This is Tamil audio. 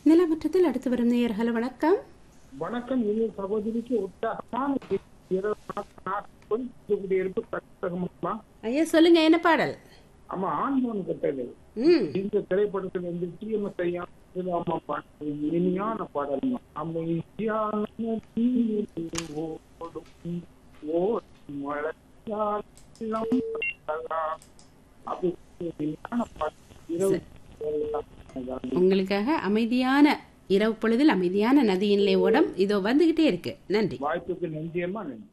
நிலமற்றத்தில் அடுத்து வரும் நேயர்கள் வணக்கம் வணக்கம் இனிய சகோதரிக்கு உற்சாகமான இரவு வணக்கம். நான் கொஞ்சம் குடியிருப்பு கட்டகமா ஐயா சொல்லுங்க என்ன பாடல் ஆமா ஆண்மோன் கட்டது ம் இந்த திரைப்படத்துல வந்து டிஎம்எஸ் ஐயா அம்மா பாட்டு இனிமையான பாடல் அமைதியான நதியில் ஓடும் ஓடும் மழையால் இளம் பழகலாம். அப்படி இனிமையான பாட்டு இரவு உங்களுக்காக அமைதியான இரவு பொழுதில் அமைதியான நதியிலே ஓடம் இதோ வந்துகிட்டே இருக்கு நன்றி வாய்ப்புக்கு நன்றியம்மா நன்றி